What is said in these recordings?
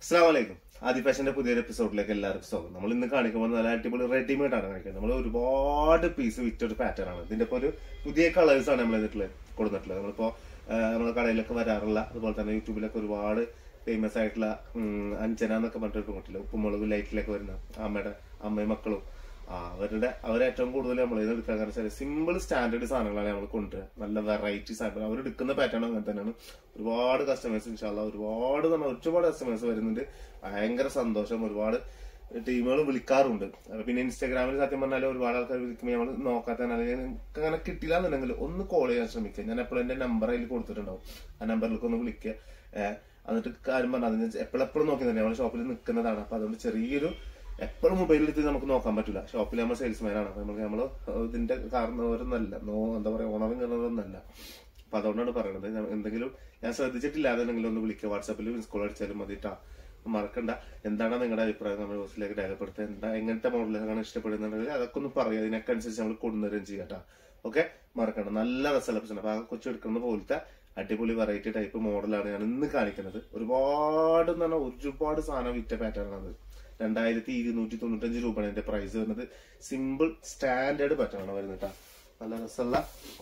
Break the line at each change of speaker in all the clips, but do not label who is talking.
അസ്സാം വലൈക്കും ആദി ഫാഷന്റെ പുതിയൊരു എപ്പിസോഡിലേക്ക് എല്ലാവർക്കും സ്വാഗതം നമ്മൾ ഇന്ന് കാണിക്കുമ്പോൾ നല്ല അടിപൊളി റെഡിമെയ്ഡ് ആണ് കാണിക്കുന്നത് നമ്മൾ ഒരുപാട് പീസ് വിറ്റൊരു പാറ്റേൺ ആണ് ഇതിന്റെ ഇപ്പോൾ ഒരു പുതിയ കളേഴ്സ് ആണ് നമ്മൾ ഇതിട്ടുള്ളത് കൊടുത്തിട്ടുള്ളത് നമ്മളിപ്പോ നമ്മുടെ കടയിലൊക്കെ വരാറുള്ള അതുപോലെ തന്നെ യൂട്യൂബിലൊക്കെ ഒരുപാട് ഫേമസ് ആയിട്ടുള്ള ഉം, അഞ്ജന എന്നൊക്കെ പറഞ്ഞിട്ട് പെൺകുട്ടില്ല ഉപ്പുമുളക് ലൈറ്റിലൊക്കെ വരുന്ന അമ്മയുടെ അമ്മയും മക്കളും ആ, അവരുടെ അവരേറ്റവും കൂടുതൽ നമ്മൾ ഇത് എടുക്കാൻ കാരണം വെച്ചാൽ സിമ്പിൾ സ്റ്റാൻഡേർഡ് സാധനങ്ങളാണ് നമ്മൾ കൊണ്ടുവരിക നല്ല വെറൈറ്റി സാധനങ്ങൾ അവർ എടുക്കുന്ന പാറ്റേൺ അങ്ങനെ തന്നെയാണ് ഒരുപാട് കസ്റ്റമേഴ്സ് ഇൻഷാല്ല ഒരുപാട് നമ്മൾ ഒരുപാട് കസ്റ്റമേഴ്സ് വരുന്നുണ്ട് ഭയങ്കര സന്തോഷം ഒരുപാട് ടീമുകൾ വിളിക്കാറുണ്ട് അപ്പൊ പിന്നെ ഇൻസ്റ്റാഗ്രാമിൽ സത്യം പറഞ്ഞാൽ ഒരുപാട് ആൾക്കാർ വിളിക്കുമ്പോൾ നമ്മൾ നോക്കാത്ത അല്ലെങ്കിൽ നിങ്ങൾക്ക് അങ്ങനെ കിട്ടില്ല എന്നുണ്ടെങ്കിൽ ഒന്ന് കോൾ ചെയ്യാൻ ശ്രമിക്കുക ഞാൻ എപ്പോഴും എന്റെ നമ്പർ അതിൽ കൊടുത്തിട്ടുണ്ടാവും ആ നമ്പറിലേക്ക് ഒന്ന് വിളിക്കുക ഏഹ് എന്നിട്ട് കാര്യം പറഞ്ഞാൽ അതിന് എപ്പോഴെപ്പോഴും നോക്കി തന്നെ നമ്മൾ ഷോപ്പിൽ നിൽക്കുന്നതാണ് അപ്പൊ അതുകൊണ്ട് ചെറിയൊരു എപ്പോഴും മൊബൈലിൽ എടുത്ത് നമുക്ക് നോക്കാൻ പറ്റില്ല ഷോപ്പിൽ നമ്മൾ സെയിൽസ്മാൻ ആണ് നമ്മൾ നമ്മൾ ഇതിന്റെ കാരണവരൊന്നല്ല നോ എന്താ പറയാ ഓണറും കാരണവരൊന്നല്ല അപ്പൊ അതുകൊണ്ടാണ് പറയുന്നത് ഞാൻ എന്തെങ്കിലും ഞാൻ ശ്രദ്ധിച്ചിട്ടില്ല അതെന്തെങ്കിലും ഒന്ന് വിളിക്കുക വാട്സാപ്പിൽ മിസ് കോൾ അടിച്ചാലും മതിട്ടാ മറക്കണ്ട എന്താണ് നിങ്ങളുടെ അഭിപ്രായം നമ്മുടെ ബോസിലേക്ക് രേഖപ്പെടുത്തുക എന്താ എങ്ങനത്തെ മോഡലാണ് ഇഷ്ടപ്പെടുന്നുണ്ടെങ്കിൽ അതൊക്കെ ഒന്ന് പറയുക അതിനൊക്കെ അനുസരിച്ച് നമ്മൾ കൊണ്ടുവരും ചെയ്യാട്ടാ ഓക്കെ മറക്കണ്ട നല്ല റെസലപ്ഷൻ അപ്പൊ ആ കൊച്ചു എടുക്കുന്ന പോലത്തെ അടിപൊളി വെറൈറ്റി ടൈപ്പ് മോഡലാണ് ഞാൻ ഇന്ന് കാണിക്കുന്നത് ഒരുപാട് എന്ന് പറഞ്ഞാൽ ഒരുപാട് സാധനം വിറ്റ പാറ്റേൺ ആണ് രണ്ടായിരത്തി ഇരുന്നൂറ്റി തൊണ്ണൂറ്റഞ്ച് രൂപയാണ് ഇതിന്റെ പ്രൈസ് വരുന്നത് സിമ്പിൾ സ്റ്റാൻഡേർഡ് പാറ്റേൺ ആണ് വരുന്നത് കേട്ടോ നല്ല രസമുള്ള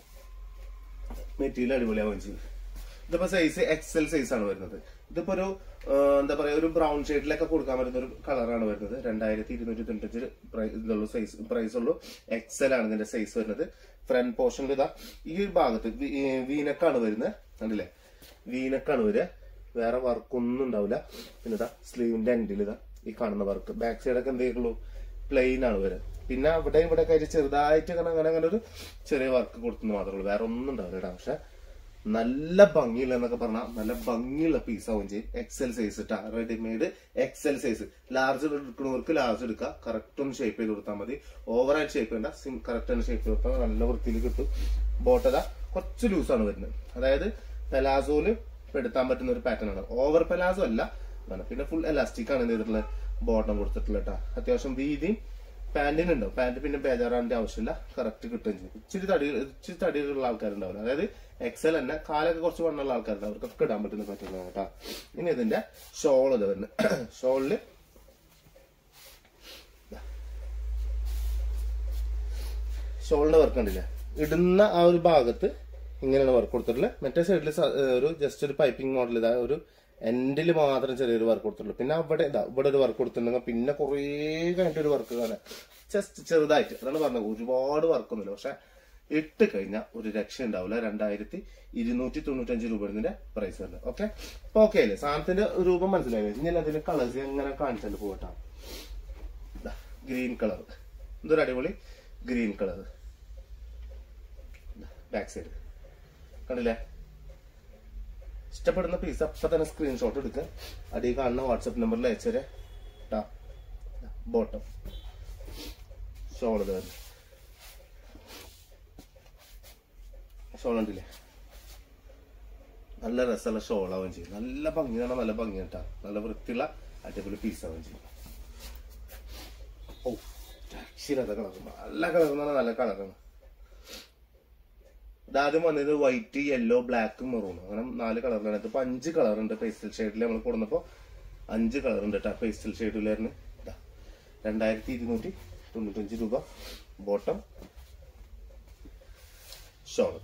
മെറ്റീരിയൽ അടിപൊളിയാവുകയും ചെയ്യും ഇതിപ്പോ സൈസ് എക്സൽ സൈസ് ആണ് വരുന്നത് ഇതിപ്പോ ഒരു ആ, എന്താ പറയാ ഒരു ബ്രൗൺ ഷെയ്ഡിലൊക്കെ കൊടുക്കാൻ പറ്റുന്ന ഒരു കളറാണ് വരുന്നത് രണ്ടായിരത്തി ഇരുന്നൂറ്റി തൊണ്ണൂറ്റഞ്ച് ഇതുള്ളൂ സൈസ് പ്രൈസ് ഉള്ളൂ എക്സൽ ആണ് ഇതിന്റെ സൈസ് വരുന്നത് ഫ്രണ്ട് പോർഷനിൽ ഇതാ ഈ ഒരു ഭാഗത്ത് വീനക്കാണ് വരുന്നത് കണ്ടില്ലേ വീനക്കാണ് വരിക വേറെ വർക്കൊന്നും ഉണ്ടാവില്ല പിന്നെ ഇതാ സ്ലീവിന്റെ എൻഡിൽ ഇതാ ഈ കാണുന്ന വർക്ക് ബാക്ക് സൈഡൊക്കെ എന്ത് ചെയ്യുള്ളൂ പ്ലെയിൻ ആണ് വരിക പിന്നെ ഇവിടെ ഇവിടെ ആയിട്ട് ചെറുതായിട്ട് അങ്ങനെ അങ്ങനെ അങ്ങനെ ഒരു ചെറിയ വർക്ക് കൊടുത്തെന്ന് മാത്രമേ ഉള്ളൂ വേറെ ഒന്നും ഉണ്ടാവില്ല കേട്ടോ പക്ഷെ നല്ല ഭംഗിയുള്ള എന്നൊക്കെ പറഞ്ഞാൽ നല്ല ഭംഗിയുള്ള പീസ് ആവും ചെയ്യും എക്സൽ സൈസ് ഇട്ടാ റെഡിമെയ്ഡ് എക്സൽ സൈസ് ലാർജ് എടുക്കുന്നവർക്ക് ലാർജ് എടുക്കുക കറക്റ്റ് ഒന്ന് ഷേപ്പ് ചെയ്ത് കൊടുത്താൽ മതി ഓവറായിട്ട് ഷേപ്പ് ചെയ്യണ്ട സിം കറക്റ്റ് ആണ് ഷേപ്പ് ചെയ്ത് കൊടുത്താൽ നല്ല വൃത്തിയിൽ കിട്ടും ബോട്ടത കുറച്ച് ലൂസാണ് വരുന്നത് അതായത് പെലാസോയില് എടുത്താൻ പറ്റുന്ന ഒരു പാറ്റേൺ ആണ് ഓവർ പെലാസോ അല്ല ആണ്. പിന്നെ ഫുൾ എലാസ്റ്റിക് ആണ് എന്ത് ചെയ്തിട്ടുള്ളത് ബോട്ടം കൊടുത്തിട്ടുള്ളത് കേട്ടോ അത്യാവശ്യം വീതിയും പാന്റിന് ഉണ്ടാവും പാന്റ് പിന്നെ ബേജാറാന്റെ ആവശ്യമില്ല കറക്റ്റ് കിട്ടുകയും ചെയ്യും ഇച്ചിരി തടി ഇച്ചിരി തടിയുള്ള ആൾക്കാരുണ്ടാവില്ല അതായത് എക്സൽ തന്നെ കാലൊക്കെ കുറച്ച് വണ്ണുള്ള ആൾക്കാരുണ്ട് അവർക്കൊക്കെ ഇടാൻ പറ്റുന്ന പറ്റുന്ന കേട്ടോ ഇനി ഇതിന്റെ ഷോൾ ഇത് വരുന്നത് ഷോളില് ഷോളിന്റെ വർക്ക് കണ്ടില്ലേ ഇടുന്ന ആ ഒരു ഭാഗത്ത് ഇങ്ങനെയാണ് വർക്ക് കൊടുത്തിട്ടുള്ളത് മറ്റേ സൈഡിൽ ഒരു ജസ്റ്റ് ഒരു പൈപ്പിംഗ് മോഡൽ ഇതാ ഒരു എൻഡിൽ മാത്രം ചെറിയൊരു വർക്ക് കൊടുത്തിട്ടുള്ളൂ പിന്നെ അവിടെ ഇതാ ഇവിടെ ഒരു വർക്ക് കൊടുത്തിട്ടുണ്ടെങ്കിൽ പിന്നെ കുറേ കഴിഞ്ഞിട്ട് ഒരു വർക്ക് കാണാൻ ജസ്റ്റ് ചെറുതായിട്ട് അതാണ് പറഞ്ഞത് ഒരുപാട് വർക്കൊന്നുമില്ല പക്ഷെ ഇട്ട് കഴിഞ്ഞാൽ ഒരു രക്ഷ ഉണ്ടാവില്ല രണ്ടായിരത്തി ഇരുന്നൂറ്റി തൊണ്ണൂറ്റഞ്ച് രൂപ ഇതിന്റെ പ്രൈസ് വരുന്നത് ഓക്കെ അപ്പൊ ഓക്കെ അല്ലേ സാധനത്തിന്റെ രൂപം മനസ്സിലായി ഇനി അതിന്റെ കളേഴ്സ് എങ്ങനെ കാണിച്ചാൽ പോകട്ടാ ഗ്രീൻ കളർ ഇതൊരു അടിപൊളി ഗ്രീൻ കളർ ബാക്ക് സൈഡ് കണ്ടില്ലേ ഇഷ്ടപ്പെടുന്ന പീസ് അപ്പൊ തന്നെ സ്ക്രീൻഷോട്ട് എടുക്കുക അടി കാണുന്ന വാട്സപ്പ് നമ്പറിൽ അയച്ചേരെ ട്ടാ ബോട്ടം ഷോൾ ഇത് വരുന്നത് ഷോൾ ഉണ്ടല്ലേ നല്ല രസമുള്ള ഷോൾ ആവുകയും ചെയ്യും നല്ല ഭംഗിയാണ് നല്ല ഭംഗി കേട്ടാ നല്ല വൃത്തിയുള്ള അടിപൊളി പീസ് ആവുകയും ചെയ്യും ഓ രക്ഷയില്ലാത്ത കളർ നല്ല കളർ എന്ന് പറഞ്ഞാൽ നല്ല കളറാണ് ഇതാദ്യം വന്നത് വൈറ്റ് യെല്ലോ ബ്ലാക്ക് മെറൂൺ അങ്ങനെ നാല് കളറിലാണ് ഇതിപ്പോ അഞ്ച് കളർ ഉണ്ട് പേസ്റ്റൽ ഷെയ്ഡിൽ നമ്മൾ കൊടുന്നപ്പോ അഞ്ച് കളർ ഉണ്ട് കേട്ടോ പേസ്റ്റൽ ഷെയ്ഡിലായിരുന്നു ഇതാ രണ്ടായിരത്തി ഇരുന്നൂറ്റി തൊണ്ണൂറ്റഞ്ച് രൂപ ബോട്ടം ഷോൾ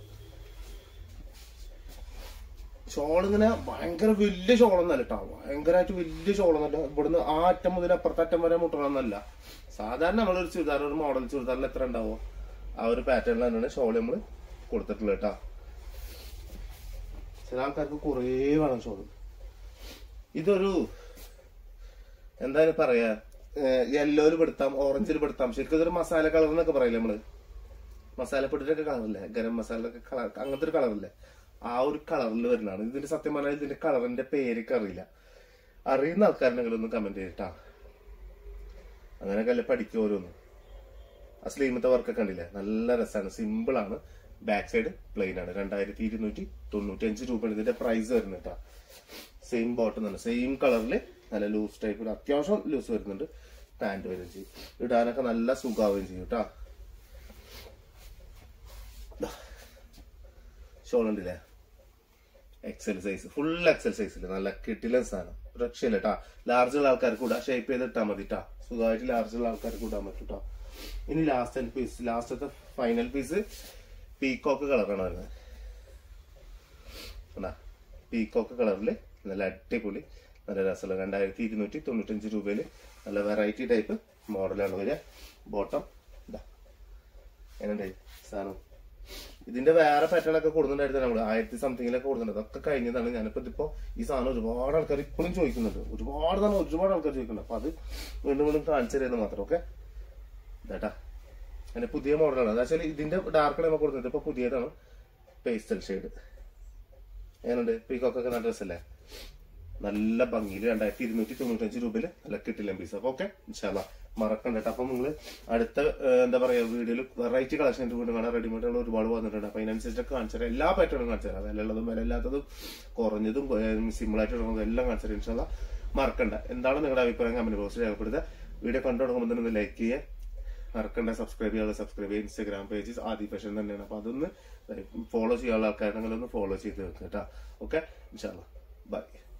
ഷോൾ ഇങ്ങനെ ഭയങ്കര വലിയ ഷോളൊന്നല്ല കേട്ടോ ഭയങ്കരമായിട്ട് വലിയ ഷോളൊന്നല്ല ഇവിടുന്ന് ആ അറ്റം മുതൽ അപ്പുറത്തെ അറ്റം വരെ മുട്ടണമെന്നല്ല സാധാരണ നമ്മളൊരു ചുരിദാർ ഒരു മോഡൽ ചുരിദാറിൽ എത്ര ഉണ്ടാവോ ആ ഒരു പാറ്റേണിൽ തന്നെയാണ് ഷോൾ നമ്മൾ കൊടുത്തിട്ടുള്ളത് കേട്ടാ ചില ആൾക്കാർക്ക് കുറേ വേണം ഷോൾ ഇതൊരു എന്താണ് പറയാ യെല്ലോയിൽ പെടുത്താം ഓറഞ്ചിൽ പെടുത്താം ശരിക്കും ഇതൊരു മസാല കളർ എന്നൊക്കെ പറയില്ലേ നമ്മള് മസാലപ്പൊടിയുടെ കളറില്ലേ ഗരം മസാല കളർ അങ്ങനത്തെ ഒരു കളറില്ലേ ആ ഒരു കളറിൽ വരുന്നതാണ് ഇതിന്റെ സത്യം പറഞ്ഞാൽ ഇതിന്റെ കളറിന്റെ പേരൊക്കെ അറിയില്ല അറിയുന്ന ആൾക്കാരുണ്ടെങ്കിൽ ഒന്ന് കമന്റ് ചെയ്തിട്ടാ അങ്ങനെയൊക്കെ അല്ലേ പഠിക്കും ഓരോന്ന് ആ സ്ലീമത്തെ വർക്കൊക്കെ കണ്ടില്ലേ നല്ല രസമാണ് സിമ്പിൾ ആണ് ബാക്ക് സൈഡ് പ്ലെയിൻ ആണ് രണ്ടായിരത്തി ഇരുന്നൂറ്റി തൊണ്ണൂറ്റി അഞ്ച് രൂപയാണ് ഇതിന്റെ പ്രൈസ് വരുന്നത് കേട്ടോ സെയിം ബോട്ടം തന്നെ സെയിം കളറിൽ നല്ല ലൂസ് ടൈപ്പ് അത്യാവശ്യം ലൂസ് വരുന്നുണ്ട് പാന്റ് വരും ചെയ്യും ഇടാനൊക്കെ നല്ല സുഖാവുകയും ചെയ്യും കേട്ടോ ഷോൾ ഉണ്ടല്ലേ എക്സൽ സൈസ് ഫുൾ എക്സൽ സൈസിൽ നല്ല കിട്ടില്ല സാധനം രക്ഷയില്ല കേട്ടാ ലാർജ് ഉള്ള ആൾക്കാർക്ക് കൂടാ ഷേപ്പ് ചെയ്ത് ഇട്ടാൽ മതി കേട്ടാ സുഖമായിട്ട് ലാർജ് ഉള്ള ആൾക്കാർക്ക് കൂടാൻ പറ്റും കേട്ടോ ഇനി ലാസ്റ്റ് പീസ് ലാസ്റ്റത്തെ ഫൈനൽ പീസ് പീകോക്ക് കളറാണ് വരുന്നത് എന്നാ പീകോക്ക് കളറിൽ നല്ല അടിപൊളി നല്ല രസമുള്ള രണ്ടായിരത്തി ഇരുന്നൂറ്റി തൊണ്ണൂറ്റഞ്ച് രൂപയിൽ നല്ല വെറൈറ്റി ടൈപ്പ് മോഡലാണ് വരിക ബോട്ടം ഇതാ എങ്ങനെ സാധനം ഇതിന്റെ വേറെ പാറ്റേൺ ഒക്കെ കൊടുക്കുന്നുണ്ടായിരുന്നു നമ്മൾ ആയിരത്തി സംതിങ്ങിലൊക്കെ കൊടുക്കുന്നുണ്ട് അതൊക്കെ കഴിഞ്ഞതാണ് ഞാനിപ്പോ ഇതിപ്പോ ഈ സാധനം ഒരുപാട് ആൾക്കാർ ഇപ്പോഴും ചോദിക്കുന്നുണ്ട് ഒരുപാട് തന്നെ ഒരുപാട് ആൾക്കാർ ചോദിക്കുന്നുണ്ട് അപ്പൊ അത് വീണ്ടും വീണ്ടും കാണിച്ചു തരുന്നത് മാത്രം ഓക്കെ ഇതാട്ടാ അതിന്റെ പുതിയ മോഡലാണ് അതാ വെച്ചാൽ ഇതിന്റെ ഡാർക്ക് നമ്മൾ കൊടുക്കുന്നത് ഇപ്പൊ പുതിയതാണ് പേസ്റ്റൽ ഷെയ്ഡ് എങ്ങനെയുണ്ട് പീക്കോക്കൊക്കെ നല്ല ഡ്രസ്സല്ലേ നല്ല ഭംഗിയിൽ രണ്ടായിരത്തി ഇരുന്നൂറ്റി തൊണ്ണൂറ്റഞ്ച് രൂപയിൽ നല്ല കിട്ടില്ല പീസ് അപ്പൊ ഓക്കെ ഇൻഷാല്ല മറക്കണ്ട കേട്ടോ അപ്പൊ നിങ്ങൾ അടുത്ത ഏഹ്, എന്താ പറയാ വീഡിയോയിൽ വെറൈറ്റി കളക്ഷൻ വീണ്ടും കാണാൻ റെഡിമെയ്ഡുകൾ ഒരുപാട് വന്നിട്ടുണ്ട് അപ്പൊ അതിനനുസരിച്ചൊക്കെ കാണിച്ചു തരാം എല്ലാ പാറ്റേണും കാണിച്ചു തരാം വിലയുള്ളതും വിലയില്ലാത്തതും കുറഞ്ഞതും സിമ്പിൾ ആയിട്ട് തുടങ്ങുന്നതും എല്ലാം കാണിച്ചു തരാം ഇൻഷാല്ല മറക്കണ്ട എന്താണ് നിങ്ങളുടെ അഭിപ്രായം കമന്റ് ബോക്സിൽ രേഖപ്പെടുത്തുക വീഡിയോ കണ്ടു തുടങ്ങുമ്പോൾ തന്നെ ഒന്ന് ലൈക്ക് ചെയ്യുക മറക്കണ്ട സബ്സ്ക്രൈബ് ചെയ്യാതെ സബ്സ്ക്രൈബ് ചെയ്യുക ഇൻസ്റ്റാഗ്രാം പേജ് ആദി ഫാഷൻ തന്നെയാണ് അപ്പൊ അതൊന്ന് ഫോളോ ചെയ്യാനുള്ള ആൾക്കാരുണ്ടെങ്കിൽ ഒന്ന് ഫോളോ ചെയ്ത് വെക്കുക കേട്ടോ ഓക്കെ ഇൻഷാല്ല ബൈ